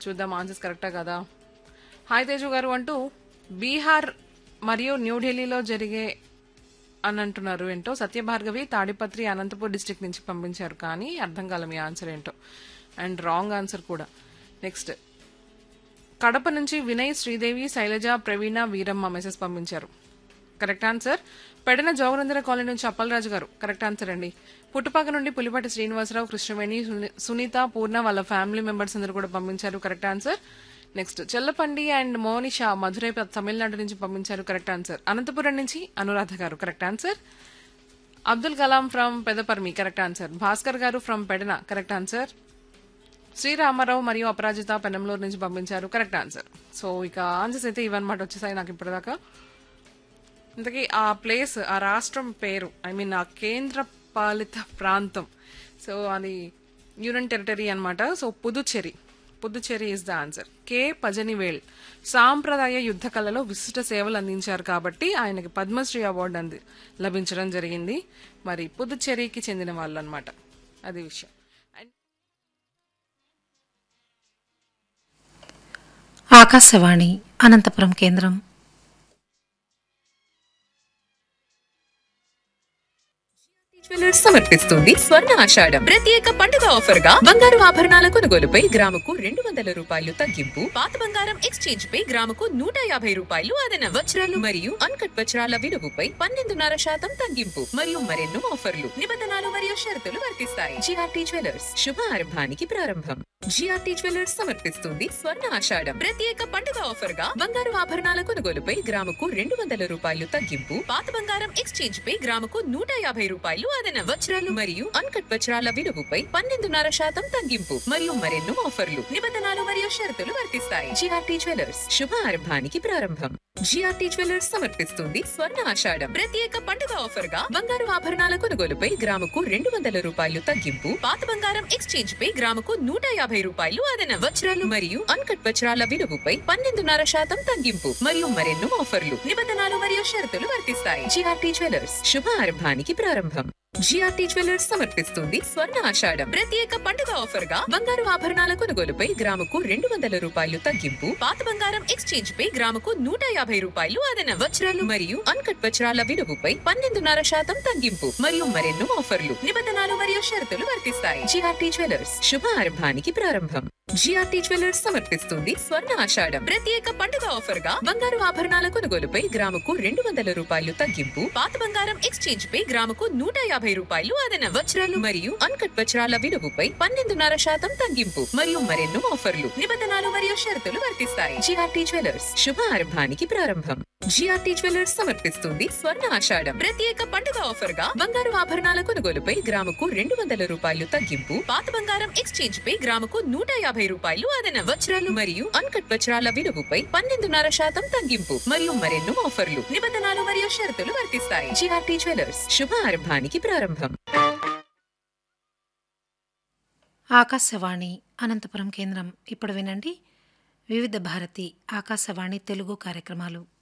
చూద్దాం ఆన్సర్స్ కరెక్టా కదా హాయ్ తేజు గారు అంటూ బీహార్ మరియు న్యూఢిల్లీలో జరిగే అని అంటున్నారు ఏంటో సత్యభార్గవి తాడిపత్రి అనంతపూర్ డిస్ట్రిక్ట్ నుంచి పంపించారు కానీ అర్థం కాల మీ ఆన్సర్ ఏంటో అండ్ రాంగ్ ఆన్సర్ కూడా నెక్స్ట్ కడప నుంచి వినయ్ శ్రీదేవి శైలజ ప్రవీణ వీరమ్మ మెసేజ్ పంపించారు కరెక్ట్ ఆన్సర్ పెడన జోగనందర కాలనీ నుంచి అప్పలరాజు గారు కరెక్ట్ ఆన్సర్ అండి పుట్టుపాక నుండి పులిపాటి శ్రీనివాసరావు కృష్ణవేణి సుని- సునీత పూర్ణ వాళ్ళ ఫ్యామిలీ మెంబర్స్ అందరూ కూడా పంపించారు కరెక్ట్ ఆన్సర్ నెక్స్ట్ చెల్లపండి అండ్ మోనిషా మధురై ప- తమిళనాడు నుంచి పంపించారు కరెక్ట్ ఆన్సర్ అనంతపురం నుంచి Anuradha garu correct answer Abdul Kalam from Pedaparmi correct answer Bhaskar garu from Pedana correct answer Sriramarao మరియు అపరాజిత పెనంలూరు నుంచి పంపించారు కరెక్ట్ ఆన్సర్ సో ఇక ఆన్సర్స్ అయితే ఇవన్నమాట వచ్చేసాయి నాకు ఇప్పటిదాకా ఇంతకీ ఆ ప్లేస్ ఆ రాష్ట్రం పేరు ఐ మీన్ ఆ కేంద్ర పాలిత ప్రాంతం సో అది యూనియన్ టెరిటరీ అన్నమాట so Puducherry Puducherry is the answer K Pazhanivel సాంప్రదాయ యుద్ధ కళలో విశిష్ట సేవలు అందించారు కాబట్టి ఆయనకి పద్మశ్రీ అవార్డు అంది లభించడం జరిగింది మరి పుదుచ్చేరికి చెందిన వాళ్ళు అనమాట అది విషయం అండ్ ఆకాశవాణి అనంతపురం కేంద్రం జ్యువెలర్స్ సమర్పిస్తుంది స్వర్ణ ఆషాఢం ప్రత్యేక పండుగ ఆఫర్ గా బంగారు ఆభరణాల కొనుగోలుపై గ్రాముకు రెండు వందల రూపాయలు తగ్గింపు పాత బంగారం ఎక్స్చేంజ్ పై గ్రాముకు నూట యాభై రూపాయలు అదన వజ్రాలు మరియు అన్కట్ వజ్రాల విలువపై పన్నెండున్నర శాతం తగ్గింపు మరియు మరెన్నో ఆఫర్లు నిబంధనలు మరియు షరతులు వర్తిస్తాయి జిఆర్టీ జ్యువెలర్స్ శుభ ఆరంభానికి ప్రారంభం జిఆర్టీ జ్యువెలర్స్ సమర్పిస్తుంది స్వర్ణ ఆషాఢం ప్రత్యేక పండుగ ఆఫర్ గా బంగారు ఆభరణాల కొనుగోలుపై గ్రాముకు రెండు వందల రూపాయలు తగ్గింపు పాత బంగారం ఎక్స్చేంజ్ పై గ్రాముకు నూట యాభై రూపాయలు అదన వజ్రాలు మరియు అన్కట్ వజ్రాల విలువపై పన్నెండున్నర శాతం తగ్గింపు మరియు మరెన్నో ఆఫర్లు నిబంధనలు మరియు షరతులు వర్తిస్తాయి జిఆర్టీ జ్యువెలర్స్ శుభ ఆరంభానికి ప్రారంభం జిఆర్టీ జ్యువెలర్స్ సమర్పిస్తుంది స్వర్ణ ఆషాఢం ప్రత్యేక పండుగ ఆఫర్ గా బంగారు ఆభరణాల కొనుగోలుపై గ్రాముకు రెండు వందల రూపాయలు తగ్గింపు పాత బంగారం ఎక్స్చేంజ్ పై గ్రాముకు నూట యాభై రూపాయలు అదన వజ్రాలు మరియు అన్కట్ వజ్రాల విలువపై పన్నెండున్నర శాతం తగ్గింపు మరియు మరెన్నో ఆఫర్లు నిబంధనలు మరియు షరతులు వర్తిస్తాయి జిఆర్టీ జ్యువెలర్స్ శుభ ఆరంభానికి ప్రారంభం జిఆర్టీ జ్యువెలర్స్ సమర్పిస్తుంది స్వర్ణ ఆషాఢం ప్రత్యేక పండుగ ఆఫర్ గా బంగారు ఆభరణాల కొనుగోలుపై గ్రాముకు రెండు వందల రూపాయలు తగ్గింపు పాత బంగారం ఎక్స్చేంజ్ పై గ్రాముకు నూట యాభై రూపాయలు అదన వజ్రాలు మరియు అన్కట్ వజ్రాల విలువపై పన్నెండున్నర శాతం తగ్గింపు మరియు మరెన్నో ఆఫర్లు నిబంధనలు మరియు షరతులు వర్తిస్తాయి జిఆర్టీ జ్యువెలర్స్ శుభ ఆరంభానికి ప్రారంభం జిఆర్టీ జ్యువెలర్స్ సమర్పిస్తుంది స్వర్ణ ఆషాఢం ప్రత్యేక పండుగ ఆఫర్ గా బంగారు ఆభరణాల కొనుగోలుపై గ్రాముకు రెండు వందల రూపాయలు తగ్గింపు పాత బంగారం ఎక్స్చేంజ్ పై గ్రాముకు నూట యాభై రూపాయలు అదన వజ్రాలు మరియు అన్కట్ వజ్రాల విలువపై పన్నెండున్నర శాతం తగ్గింపు మరియు మరెన్నో ఆఫర్లు నిబంధనలు మరియు షరతులు వర్తిస్తాయి జిఆర్టీ జ్యువెలర్స్ శుభ ఆరంభానికి ప్రారంభం జిఆర్టీ జ్యువెలర్స్ సమర్పిస్తుంది స్వర్ణ ఆషాఢం ప్రత్యేక పండుగ ఆఫర్ గా బంగారు ఆభరణాల కొనుగోలుపై గ్రాముకు రెండు వందల రూపాయలు తగ్గింపు పాత బంగారం ఎక్స్చేంజ్ పై గ్రాముకు నూట యాభై రూపాయలు అదన వజ్రాలు మరియు అన్కట్ వజ్రాల విలువపై పన్నెండున్నర శాతం తగ్గింపు మరియు మరెన్నో ఆఫర్లు నిబంధనలు మరియు షరతులు వర్తిస్తాయి జిఆర్టీ జ్యువెలర్స్ శుభ ఆరంభానికి ప్రారంభం ఆకాశవాణి అనంతపురం కేంద్రం ఇప్పుడు వినండి వివిధ భారతి ఆకాశవాణి తెలుగు కార్యక్రమాలు